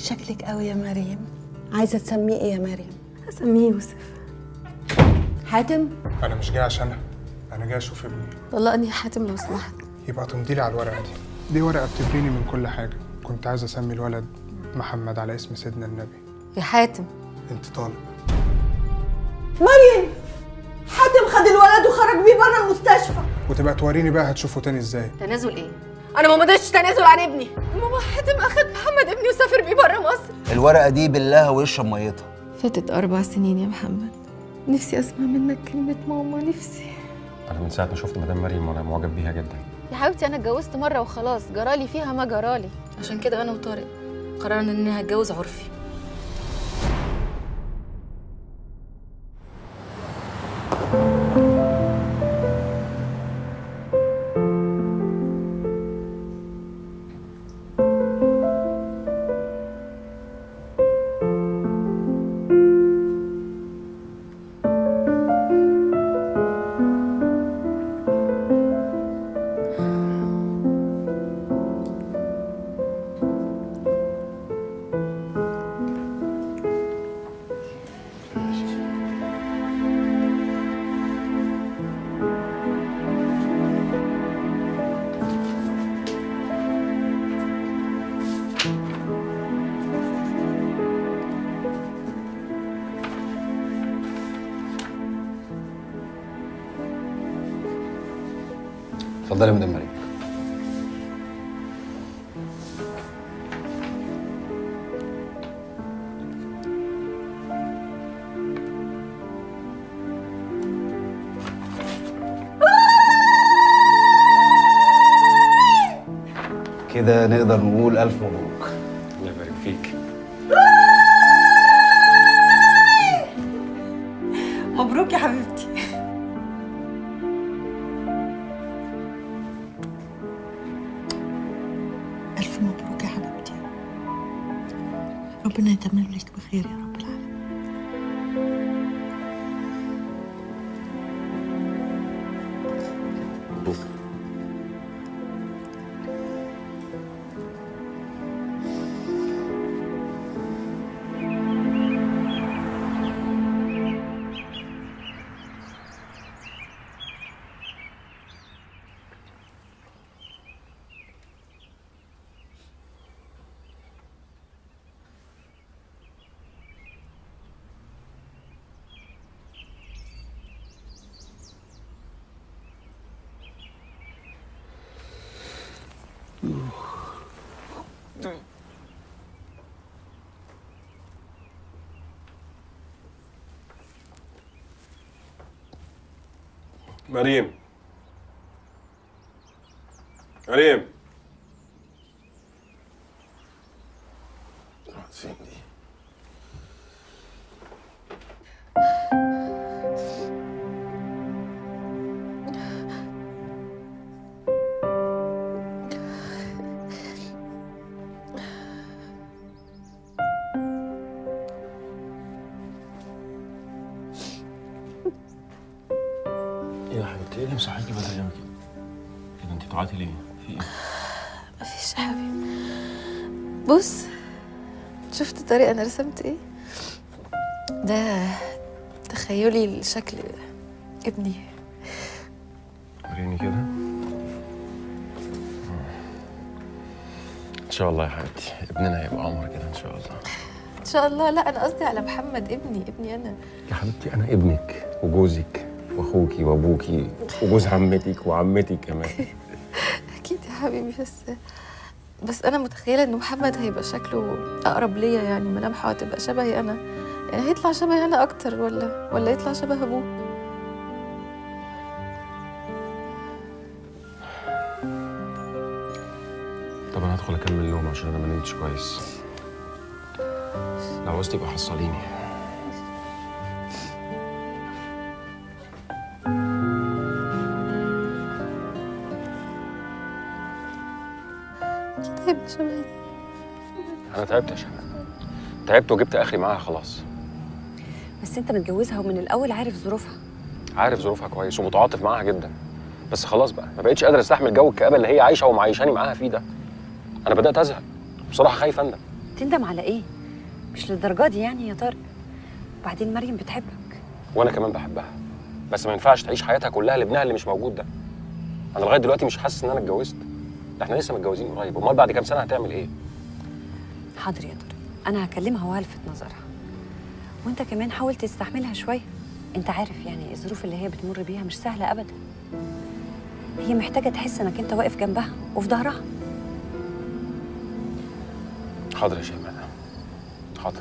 شكلك قوي يا مريم عايزه تسميه ايه يا مريم هسميه يوسف حاتم انا مش جاي عشانها انا جاي اشوف ابني طلقني يا حاتم لو سمحت يبقى تمضي لي على الورقه دي دي ورقه بتبريني من كل حاجه كنت عايز اسمي الولد محمد على اسم سيدنا النبي يا حاتم انت طالب مريم حاتم خد الولد وخرج بيه بره المستشفى وتبقى توريني بقى هتشوفه تاني ازاي تنازل ايه انا ما مضيتش تنازل عن ابني ماما حاتم اخد محمد ابني وسافر بيه بره مصر الورقة دي بالله ويشرب ميتها فاتت اربع سنين يا محمد نفسي اسمع منك كلمه ماما نفسي انا من ساعه ما شفت مدام مريم وانا معجب بيها جدا يا حبيبتي انا اتجوزت مره وخلاص جرالي فيها ما جرالي عشان كده انا وطارق قررنا اني هتجوز عرفي اتفضلي يا مدام مريم كده نقدر نقول ألف مبروك الله يبارك فيك مبروك يا حبيبتي الف مبروك يا حبيبتي ربنا يتمم لك بخير يا رب العالمين مريم مريم راحت فين دي؟ ايه يا حبيبتي ايه اللي مصحيكي بدري قوي كده؟ كده انت طلعتي ليه؟ في ايه؟ مفيش يا حبيبي بص شفت طارق انا رسمت ايه ده تخيلي لشكل ابني وريني كده ان شاء الله يا حبيبتي ابننا هيبقى عمر كده ان شاء الله ان شاء الله لا انا قصدي على محمد ابني ابني انا يا حبيبتي انا ابنك وجوزك واخوكي وابوكي وجوز عمتك وعمتك كمان اكيد يا حبيبي بس بس انا متخيله ان محمد هيبقى شكله اقرب ليا يعني ملامحه هتبقى شبهي انا يعني هيطلع شبهي انا اكتر ولا ولا يطلع شبه ابوه طب انا هدخل اكمل نوم عشان انا ما نمتش كويس لو عوزتي يبقى حصليني اكيد هيبقى شبهي انا تعبت يا شباب تعبت وجبت اخري معاها خلاص بس انت متجوزها ومن الاول عارف ظروفها عارف ظروفها كويس ومتعاطف معاها جدا بس خلاص بقى ما بقتش قادر استحمل جو الكآبه اللي هي عايشه ومعيشاني معاها فيه ده انا بدات ازهق بصراحه خايف اندم تندم على ايه مش للدرجه دي يعني يا طارق وبعدين مريم بتحبك وانا كمان بحبها بس ما ينفعش تعيش حياتها كلها لابنها اللي مش موجود ده انا لغايه دلوقتي مش حاسس ان انا اتجوزت ده احنا لسه متجوزين قريب امال بعد كام سنه هتعمل ايه حاضر يا طارق انا هكلمها وهلفت نظرها وانت كمان حاول تستحملها شويه انت عارف يعني الظروف اللي هي بتمر بيها مش سهله ابدا هي محتاجه تحس انك انت واقف جنبها وفي ظهرها حاضر يا شيماء حاضر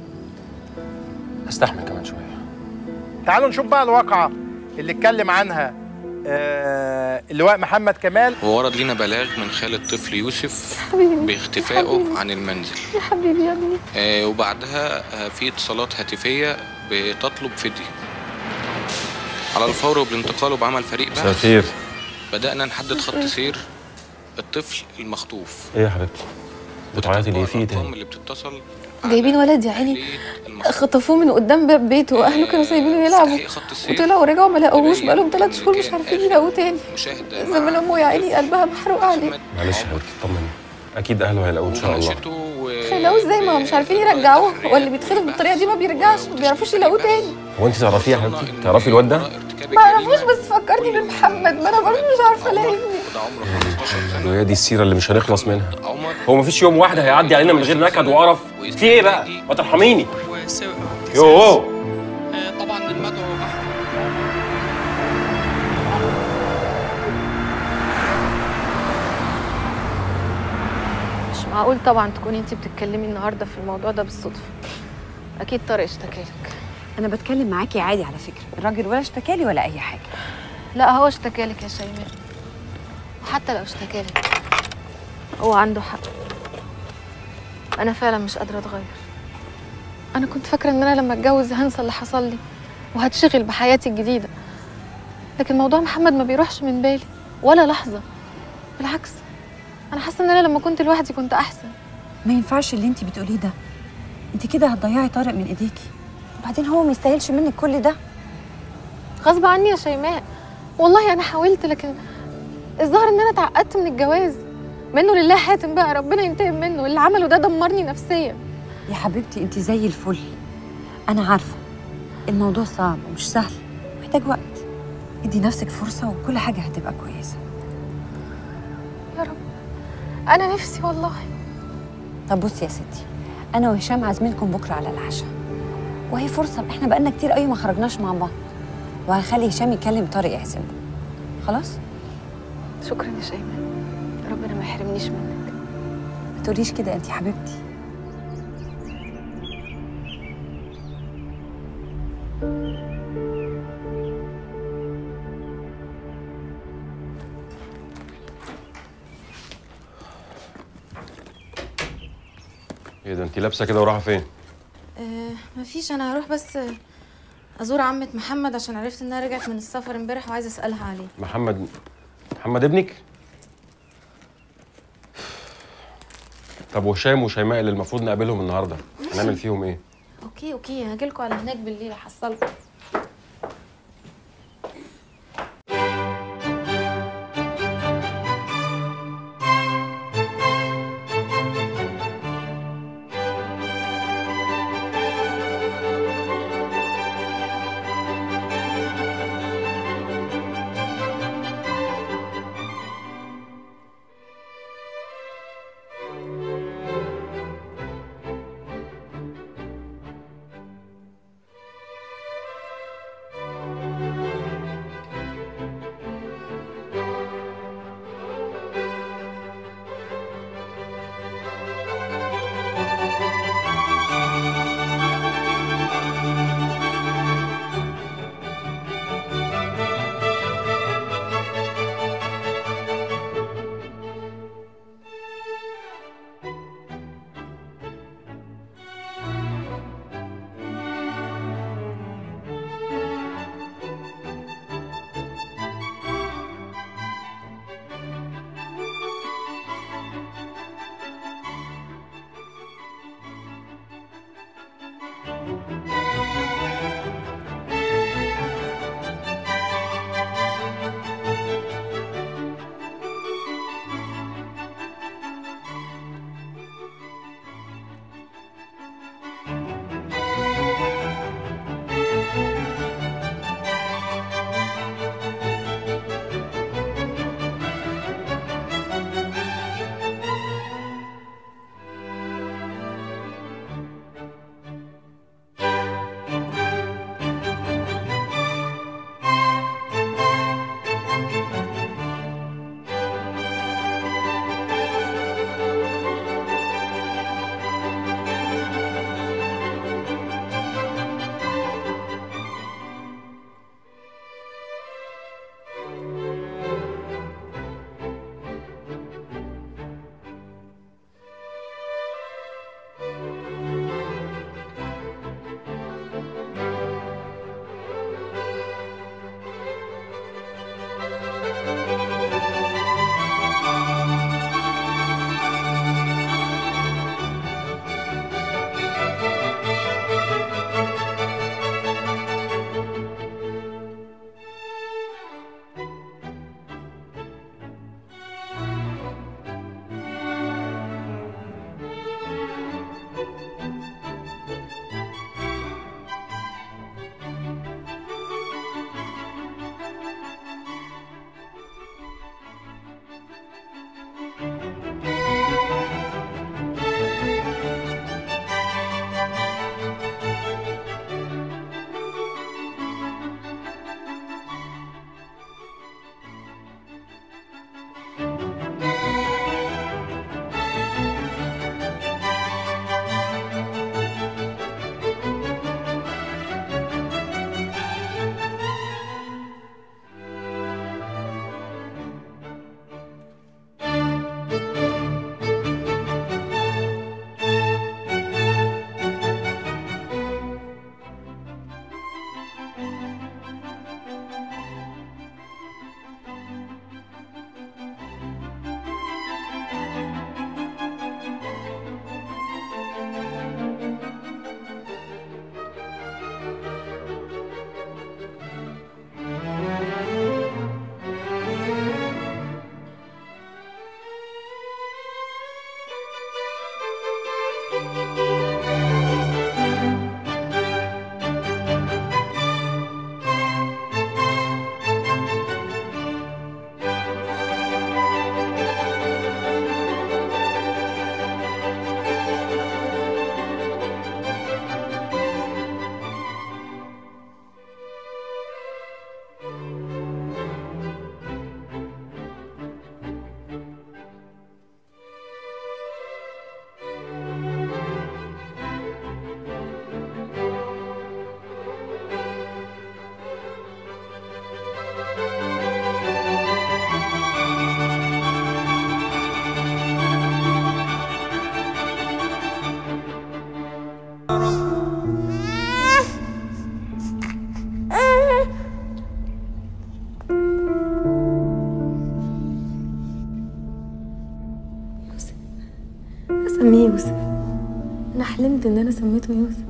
هستحمل كمان شويه تعالوا نشوف بقى الواقعة اللي اتكلم عنها آه اللواء محمد كمال وورد لنا بلاغ من خالة طفل يوسف حبيبي باختفائه حبيبي. عن المنزل يا حبيبي يا ابني آه، وبعدها آه، في اتصالات هاتفية بتطلب فدية على الفور وبالانتقال وبعمل فريق مساء بحث الخير بدأنا نحدد خط سير الطفل المخطوف ايه يا حبيبتي بتعيطي ليه في ايه الأرقام تاني اللي بتتصل جايبين ولد يا عيني تحليل المخطوف. خطفوه من قدام باب بيته واهله كانوا سايبينه يلعبوا استحقيق خط السير وطلعوا ورجعوا ما لقوهوش تبين بقالهم ثلاث إن شهور مش كان عارفين آخر يلاقوه تاني مشاهدة زمان امه يا عيني قلبها محروق عليه أحمد معلش يا حبيبتي اطمني اكيد اهله هيلاقوه ان شاء الله ومناقشته و- خلوه ازاي ما هم مش عارفين يرجعوه هو اللي بيتخطف بالطريقه دي ما بيرجعش ما بيعرفوش يلاقوه تاني هو انت تعرفيه يا حبيبتي تعرفي الواد ده ما اعرفوش بس فكرني بمحمد ما انا برضه مش عارفه الاقي ابني ده عمره 15 سنة وهي دي السيره اللي مش هنخلص منها عمر هو مفيش يوم واحد هيعدي علينا من غير نكد وقرف في ايه بقى ما ترحميني وسرقة يوه طبعا المدعو أحمد مش معقول طبعا تكوني انت بتتكلمي النهارده في الموضوع ده بالصدفه اكيد طارق اشتكالك انا بتكلم معاكي عادي على فكره الراجل ولا اشتكالي ولا اي حاجه لا هو اشتكالك يا شيماء وحتى لو اشتكالك هو عنده حق انا فعلا مش قادره اتغير انا كنت فاكره ان انا لما اتجوز هنسى اللي حصل لي وهتشغل بحياتي الجديده لكن موضوع محمد ما بيروحش من بالي ولا لحظه بالعكس انا حاسه ان انا لما كنت لوحدي كنت احسن ما ينفعش اللي انت بتقوليه ده انت كده هتضيعي طارق من ايديكي وبعدين هو ما يستاهلش منك كل ده غصب عني يا شيماء والله انا حاولت لكن الظاهر ان انا اتعقدت من الجواز منه لله حاتم بقى ربنا ينتقم منه اللي عمله ده دمرني نفسيا يا حبيبتي انت زي الفل انا عارفه الموضوع صعب ومش سهل محتاج وقت ادي نفسك فرصه وكل حاجه هتبقى كويسه يا رب انا نفسي والله طب بصي يا ستي انا وهشام عازمينكم بكره على العشاء وهي فرصه احنا بقالنا كتير قوي ما خرجناش مع بعض وهخلي هشام يكلم طارق يعزمه خلاص شكرا يا شيماء ربنا ما يحرمنيش منك ما تقوليش كده انت حبيبتي ايه ده انت لابسه كده ورايحه فين آه مفيش انا هروح بس ازور عمة محمد عشان عرفت انها رجعت من السفر امبارح وعايزه اسالها عليه محمد محمد ابنك طب وهشام وشيماء اللي المفروض نقابلهم النهارده هنعمل فيهم ايه اوكي اوكي هاجيلكوا على هناك بالليل احصلكوا سميه يوسف انا حلمت ان انا سميته يوسف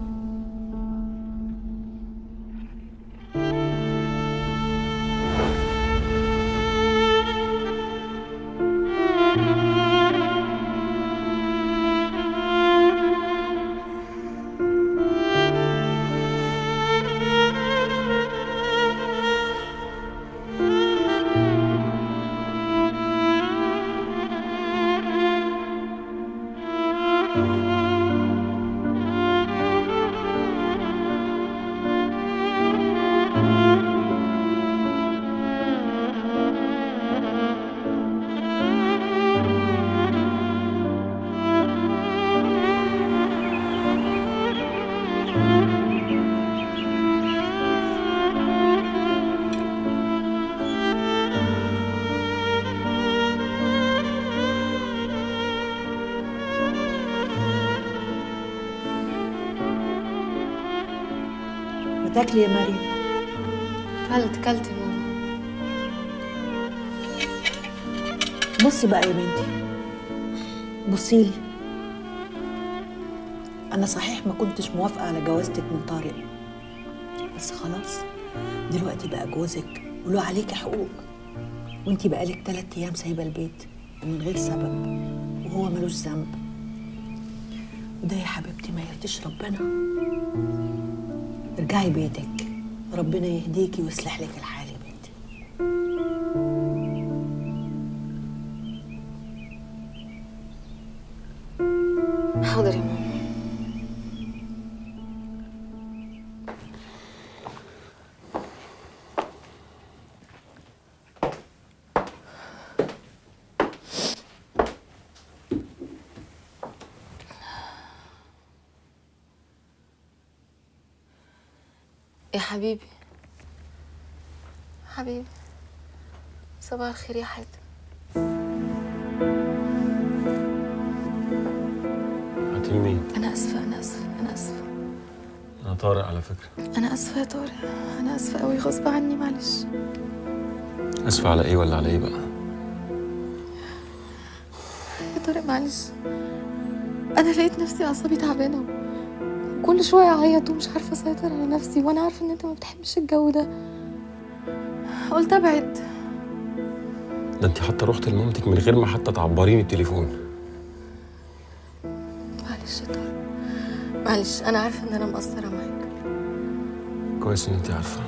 ما تاكلي يا مريم كلت كلت يا ماما بصي بقى يا بنتي بصي لي انا صحيح ما كنتش موافقه على جوازتك من طارق بس خلاص دلوقتي بقى جوزك وله عليكي حقوق وانتي بقالك تلات ايام سايبه البيت ومن غير سبب وهو ملوش ذنب وده يا حبيبتي ما يرضيش ربنا ارجعي بيتك ربنا يهديكي ويصلح لك الحال يا بنتي حاضر يا ماما يا حبيبي حبيبي صباح الخير يا حاتم هاتي مين؟ انا اسفه انا اسفه انا اسفه انا طارق على فكره انا اسفه يا طارق انا اسفه قوي غصب عني معلش اسف على ايه ولا على ايه بقى؟ يا طارق معلش انا لقيت نفسي اعصابي تعبانه كل شويه اعيط ومش عارفه اسيطر على نفسي وانا عارفه ان انت ما بتحبش الجو ده قلت ابعد ده انت حتى رحت لمامتك من غير ما حتى تعبريني التليفون معلش يا طارق معلش انا عارفه ان انا مقصره معاك كويس ان انت عارفه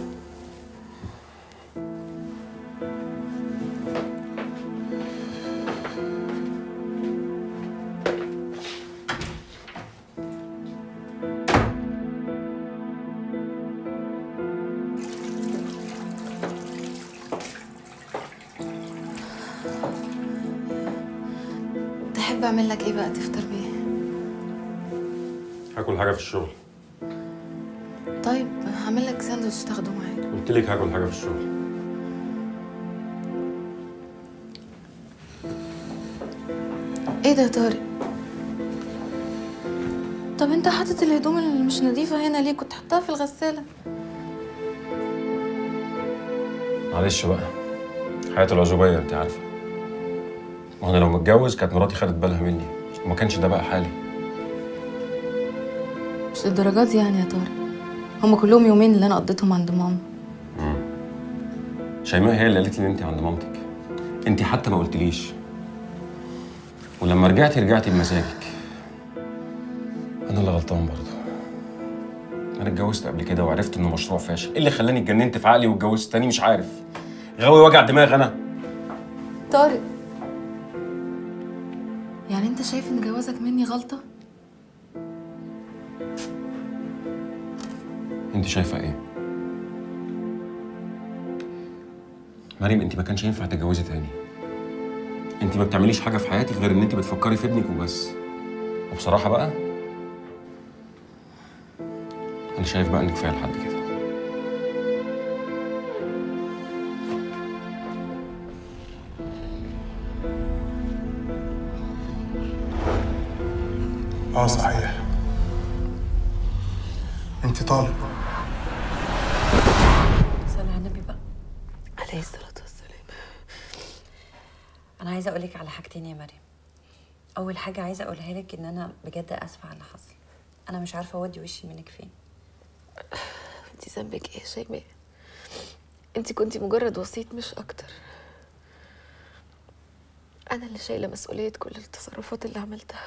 تحب اعمل لك ايه بقى تفطر بيه هاكل حاجه في الشغل طيب هعمل لك ساندوتش تاخده معاك قلت لك هاكل حاجه في الشغل ايه ده يا طارق طب انت حاطط الهدوم اللي مش نظيفه هنا ليه كنت حطها في الغساله معلش بقى حياة العزوبية انت عارفة ما انا لو متجوز كانت مراتي خدت بالها مني وما كانش ده بقى حالي مش للدرجات دي يعني يا طارق هما كلهم يومين اللي انا قضيتهم عند ماما شيماء هي اللي قالت لي ان انت عند مامتك انت حتى ما قلتليش ولما رجعتي رجعتي بمزاجك انا اللي غلطان برضه انا اتجوزت قبل كده وعرفت انه مشروع فاشل ايه اللي خلاني اتجننت في عقلي واتجوزت تاني مش عارف غاوي وجع دماغ انا طارق يعني انت شايف ان جوازك مني غلطه انت شايفه ايه مريم انت ما كانش ينفع تتجوزي تاني انت ما بتعمليش حاجه في حياتك غير ان انت بتفكري في ابنك وبس وبصراحه بقى انا شايف بقى ان كفايه لحد كده اه صحيح انت طالب صلي على النبي بقى عليه الصلاه والسلام انا عايزه اقول لك على حاجتين يا مريم اول حاجه عايزه اقولها لك ان انا بجد اسفه على اللي حصل انا مش عارفه اودي وشي منك فين انت ذنبك ايه يا شيماء انت كنتي مجرد وسيط مش اكتر انا اللي شايله مسؤوليه كل التصرفات اللي عملتها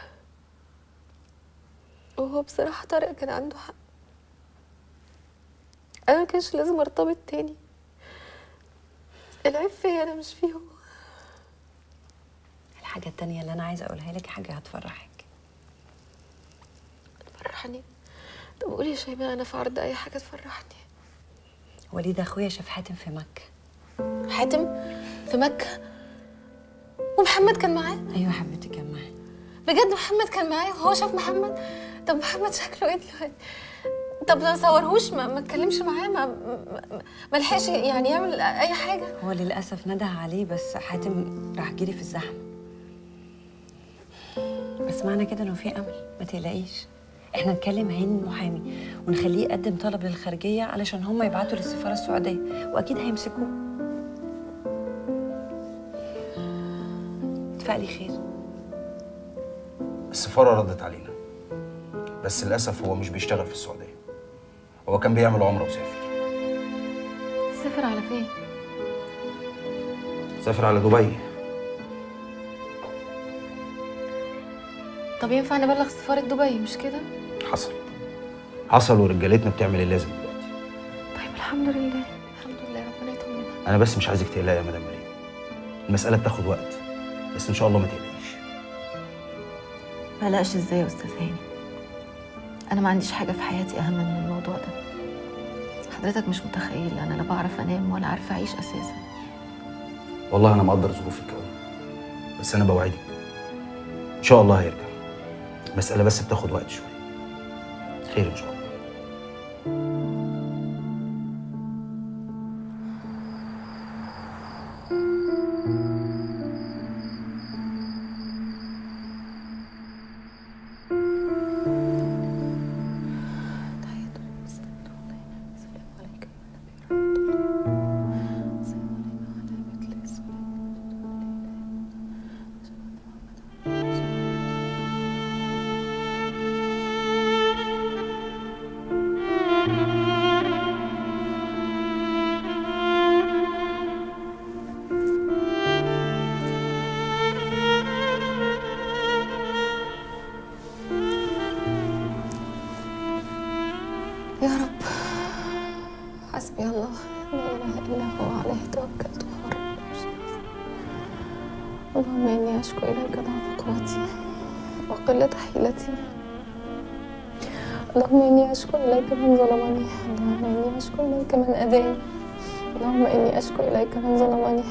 وهو بصراحه طارق كان عنده حق انا ما كانش لازم ارتبط تاني العيب فيا انا مش فيه هو الحاجه التانية اللي انا عايزه اقولها لك حاجه هتفرحك فرحني طب قولي يا شيماء انا في عرض اي حاجه تفرحني وليد اخويا شاف حاتم في مكه حاتم في مكه ومحمد كان معاه ايوه حبيبتي كان معاه بجد محمد كان معايا وهو شاف محمد طب محمد شكله ايه دلوقتي طب ما صورهوش ما ما اتكلمش معاه ما ما- ما لحقش يعني يعمل اي حاجه هو للاسف نده عليه بس حاتم راح جري في الزحمه بس معنى كده انه في امل ما تقلقيش احنا نكلم هاني المحامي ونخليه يقدم طلب للخارجيه علشان هم يبعتوا للسفاره السعوديه واكيد هيمسكوه اتفقلي خير السفارة ردت علينا بس للأسف هو مش بيشتغل في السعودية هو كان بيعمل عمرة وسافر سافر على فين سافر على دبي طب ينفع نبلغ سفاره دبي مش كده حصل حصل ورجالتنا بتعمل اللازم دلوقتي طيب الحمد لله الحمد لله ربنا يطمنا أنا بس مش عايزك تقلقي يا مدام مريم المسألة بتاخد وقت بس إن شاء الله ما تقلقيش ما قلقش ازاي يا استاذ هاني انا ما عنديش حاجه في حياتي اهم من الموضوع ده حضرتك مش متخيل انا لا بعرف انام ولا عارفه اعيش اساسا والله أنا مقدر ظروفك أوي بس أنا بوعدك إن شاء الله هيرجع المسألة بس بتاخد وقت شوية خير إن شاء الله يا رب حسبي الله لا اله الا هو عليه توكلت وهو رب العرش العظيم. اللهم اني اشكو اليك ضعف قوتي وقله حيلتي اللهم اني اشكو اليك من ظلمني اللهم اني اشكو اليك من اذاني اللهم اني اشكو اليك من ظلمني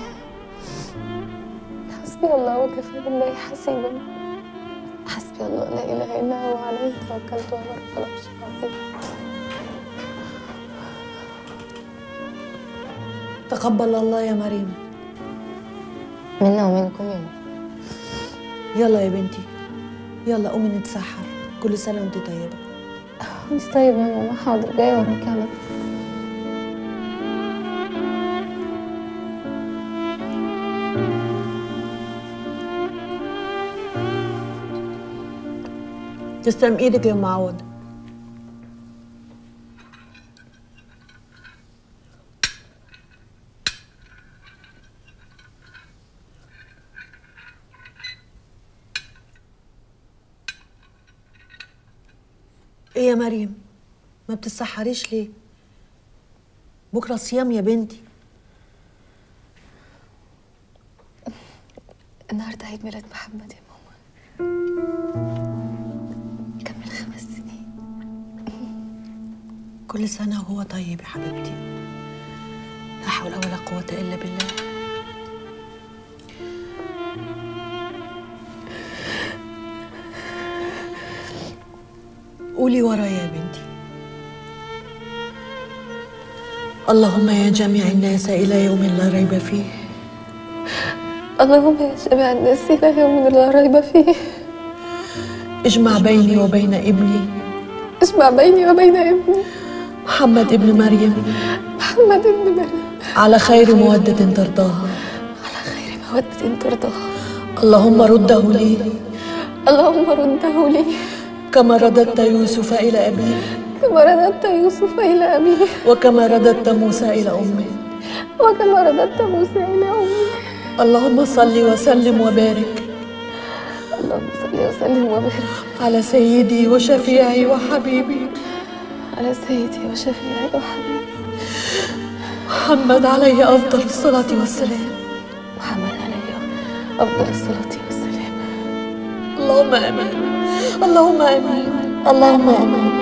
حسبي الله وكفى بالله حسيبا حسبي الله لا اله الا هو عليه توكلت وهو رب العرش العظيم تقبل الله يا مريم منا ومنكم يا ماما يلا يا بنتي يلا قومي نتسحر كل سنة وانت طيبة انت طيب يا ماما حاضر جايه وراكي على طول. تسلم ايدك يا ام عوض ايه يا مريم ما بتتسحريش ليه بكره صيام يا بنتي النهارده عيد ميلاد محمد يا ماما كمل خمس سنين كل سنة وهو طيب يا حبيبتي لا حول ولا قوة إلا بالله قولي ورايا يا بنتي اللهم يا جميع الناس إلى يوم لا ريب فيه اللهم يا جميع الناس الى يوم لا ريب فيه اجمع بيني وبين ابني اجمع بيني وبين ابني محمد ابن مريم محمد ابن مريم على خير مودة ترضاها على خير مودة ترضاها اللهم رده لي اللهم رده لي كما رددت يوسف إلى أبيه كما رددت يوسف إلى أبيه وكما رددت موسى إلى أمه وكما رددت موسى إلى أمه اللهم صل وسلم وبارك اللهم صل وسلم وبارك على سيدي وشفيعي وحبيبي على سيدي وشفيعي وحبيبي محمد عليه أفضل الصلاة والسلام محمد عليه أفضل الصلاة والسلام اللهم آمين اللهم آمين اللهم آمين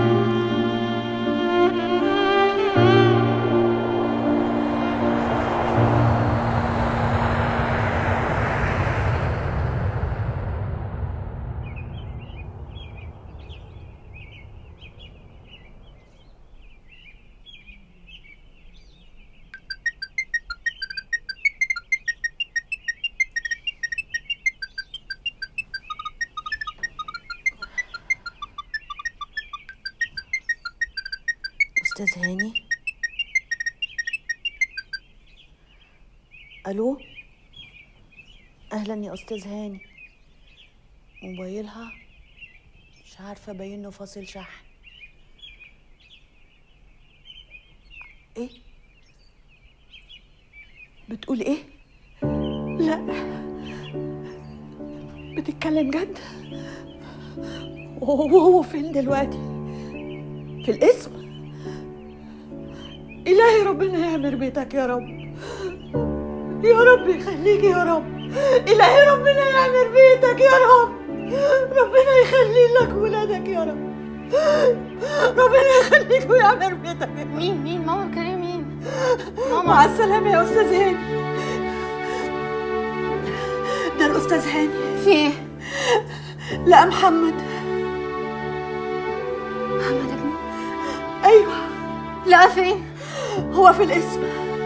أستاذ هاني ألو أهلا يا أستاذ هاني موبايلها مش عارفة باينه فاصل شحن إيه بتقول إيه لا بتتكلم جد وهو هو فين دلوقتي في الاسم إلهي ربنا يعمر بيتك يا رب يا رب يخليك يا رب إلهي ربنا يعمر بيتك يا رب ربنا يخلي لك ولادك يا رب ربنا يخليك ويعمر بيتك يا رب. مين مين ماما بتكلمي مين مع السلامة يا أستاذ هاني ده الأستاذ هاني في ايه لا محمد محمد ابني أيوه لا فين هو في الاسم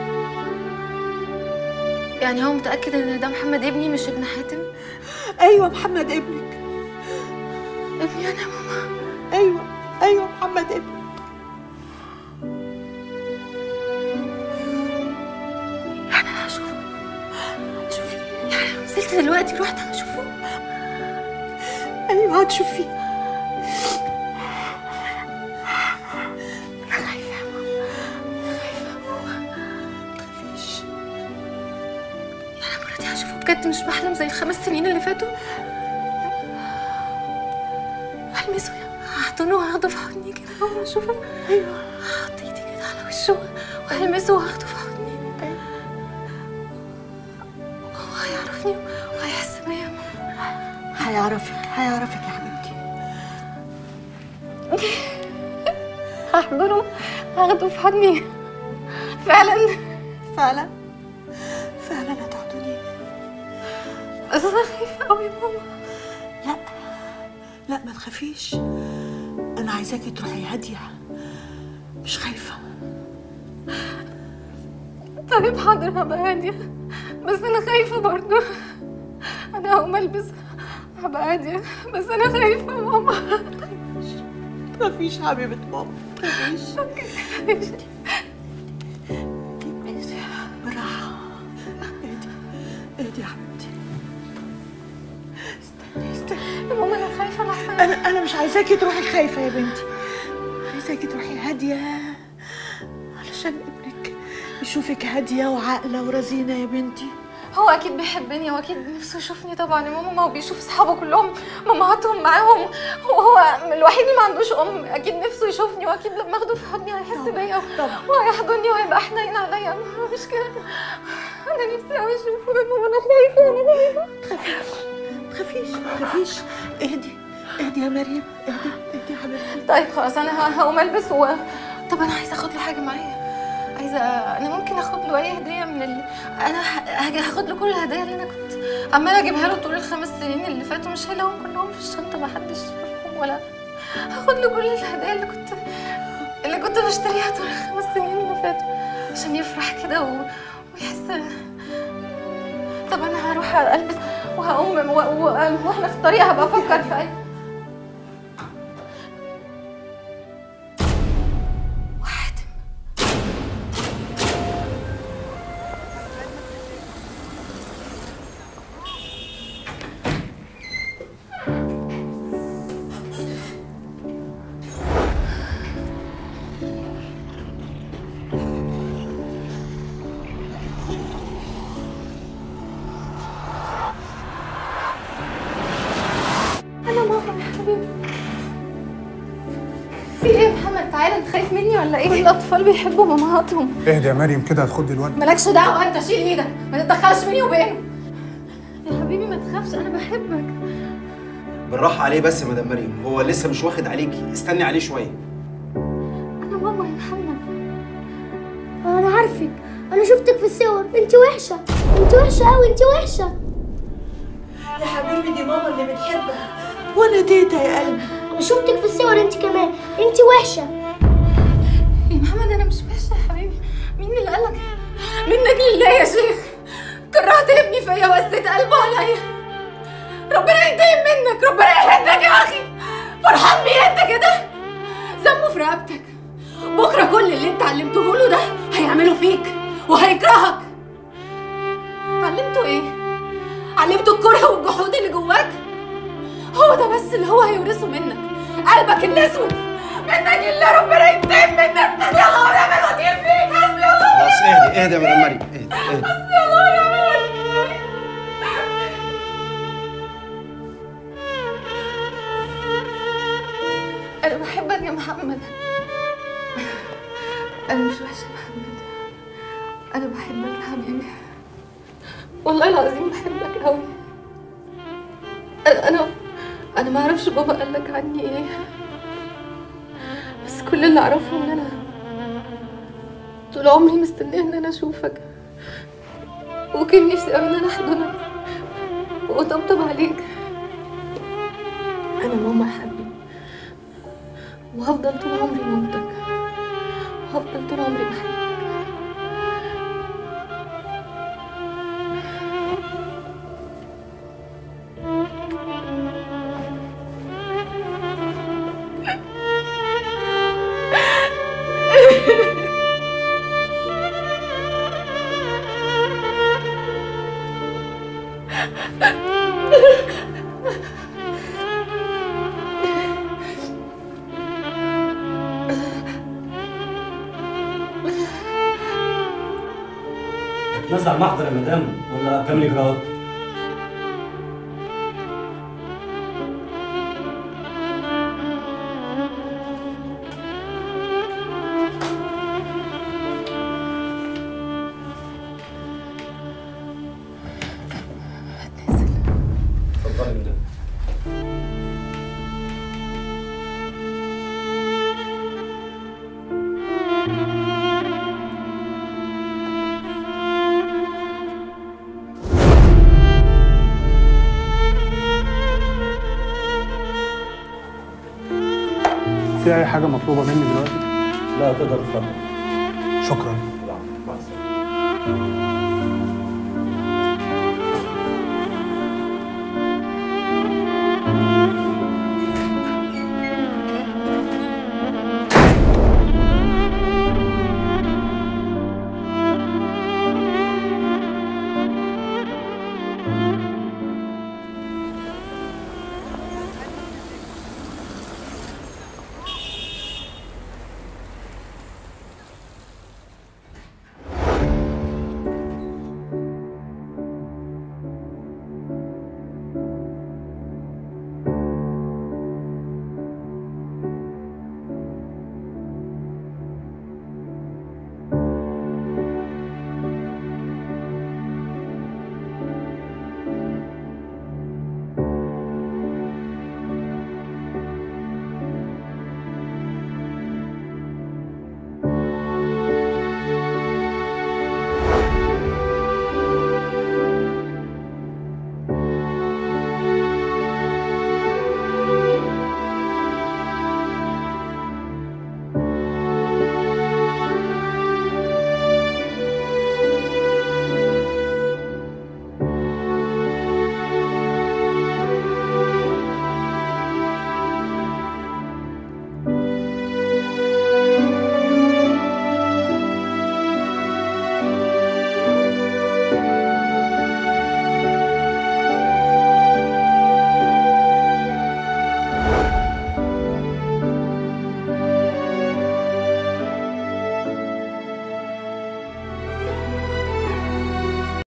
يعني هو متأكد ان ده محمد ابني مش ابن حاتم أيوه محمد ابنك ابني انا ماما أيوه أيوه محمد ابنك انا هشوفه شوفي يعني نزلت دلوقتي رحت هشوفه أيوه هتشوفيه انا خايفة يا ماما انا خايفة يا ماما متخافيش يعني مراتي هشوفه بجد مش بحلم زي الخمس سنين اللي فاتوا هلمسه هحضنه وهاخده في حضني كده اول ما اشوفه ايوه هحط ايدي كده على وشه وهلمسه وهاخده في حضني هو هيعرفني وهيحس بيا يا ماما هيعرفك هيعرفك يا حبيبتي هحضنه هاخده في حضني فعلا فعلا فعلا هتحضنيه بس انا خايفة قوي يا ماما لا لا ما تخافيش انا عايزاكي تروحي هاديه مش خايفه طيب حاضر هبقى هادية بس أنا خايفة برضو أنا هقوم ألبس هبقى هادية بس أنا خايفة يا ماما ما تخافيش حبيبه ماما ما تخافيش بالراحه اهدي اهدي يا حبيبتي استني استني يا ماما أنا خايفة لحسن انا انا مش عايزاكي تروحي خايفه يا بنتي عايزاكي تروحي هاديه علشان ابنك يشوفك هاديه وعاقله ورزينه يا بنتي هو أكيد بيحبني وأكيد نفسه يشوفني طبعا يا ماما ما هو بيشوف أصحابه كلهم مامهاتهم معاهم وهو الوحيد اللي ما عندوش أم أكيد نفسه يشوفني وأكيد لما أخده في حضني هيحس بيا طبعا. وهيحضني وهيبقى حنين عليا ماما مش كده أنا نفسي أوي أشوفه يا ماما أنا خايفة أنا خايفة تخافيش تخافيش اهدي اهدي يا مريم اهدي اهدي يا حبيبتي طيب خلاص انا ه- هقوم البس و طب انا عايزه اخد له حاجه معايا عايزه انا ممكن اخد له اي هديه من ال... انا ه- هاجي هاخد له كل الهدايا اللي انا كنت عماله اجيبها له طول الخمس سنين اللي فاتوا مش هلاقيهم كلهم في الشنطه ما حدش شافهم ولا هاخد له كل الهدايا اللي كنت اللي كنت بشتريها طول الخمس سنين اللي فاتوا عشان يفرح كده و... ويحس طب انا هروح البس وهقوم و... و... واحنا في الطريق هبقى افكر في اي وحاتم حبيبي في ايه يا محمد تعالى انت خايف مني ولا ايه الاطفال بيحبوا مامهاتهم اهدي يا مريم كده هتخضي الولد مالكش دعوه انت شيل ايدك ما تتدخلش بيني وبينه يا حبيبي ما تخافش انا بحبك بالراحه عليه بس يا مدام مريم هو لسه مش واخد عليكي استني عليه شويه انا ماما يا محمد انا عارفك انا شفتك في الصور انت وحشه انت وحشه قوي انت وحشه يا حبيبي دي ماما اللي بتحبك وانا تيتا يا قلبي انا شفتك في الصور انت كمان انت وحشه يا محمد انا مش وحشه يا حبيبي مين اللي قالك منك لله يا شيخ كرهت ابني فيا وقسيت قلبه عليا ربنا ينتقم منك ربنا يهدك يا اخي فرحان بيه انت كده ذنبه في رقبتك بكره كل اللي انت علمته له ده هيعمله فيك وهيكرهك علمته ايه علمته الكره والجحود اللي جواك هو ده بس اللي هو هيورثه منك قلبك الاسود منك لله ربنا ينتقم منك حسبي الله ونعم الوكيل فيك حسبي الله خلاص اهدي اهدي يا مدام مريم اهدي اهدي حسبي الله ونعم الوكيل أنا بحبك يا محمد أنا مش وحشة يا محمد أنا بحبك يا حبيبي والله العظيم بحبك أوي أنا أنا أنا ما أعرفش بابا قال لك عني إيه بس كل اللي أعرفه إن أنا طول عمري مستنية إن أنا أشوفك وكان نفسي أوي إن أنا أحضنك وأطبطب عليك أنا ماما يا حبيبي وهفضل طول عمري مامتك وهفضل طول عمري بحبك نزل على المحضر يا مدام ولا كامل اجراءات؟ اتفضلي يا مدام في اي حاجه مطلوبه مني دلوقتي لا تقدر تتفضل شكرا